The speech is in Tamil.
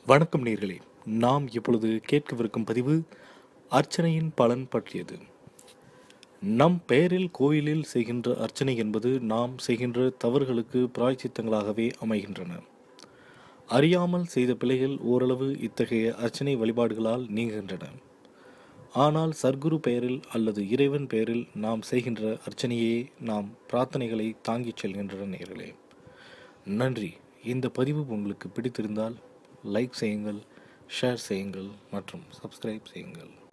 வணக்கம் நேர்களே நாம் இப்பொழுது கேட்கவிருக்கும் பதிவு அர்ச்சனையின் பலன் பற்றியது நம் பெயரில் கோயிலில் செய்கின்ற அர்ச்சனை என்பது நாம் செய்கின்ற தவறுகளுக்கு பிராய்ச்சித்தங்களாகவே அமைகின்றன அறியாமல் செய்த பிழைகள் ஓரளவு இத்தகைய அர்ச்சனை வழிபாடுகளால் நீங்குகின்றன ஆனால் சர்க்குரு பெயரில் அல்லது இறைவன் பெயரில் நாம் செய்கின்ற அர்ச்சனையே நாம் பிரார்த்தனைகளை தாங்கிச் செல்கின்றன நேர்களே நன்றி இந்த பதிவு உங்களுக்கு பிடித்திருந்தால் லைக் செய்யுங்கள் ஷேர் செய்யுங்கள் மற்றும் சப்ஸ்கிரைப் செய்யுங்கள்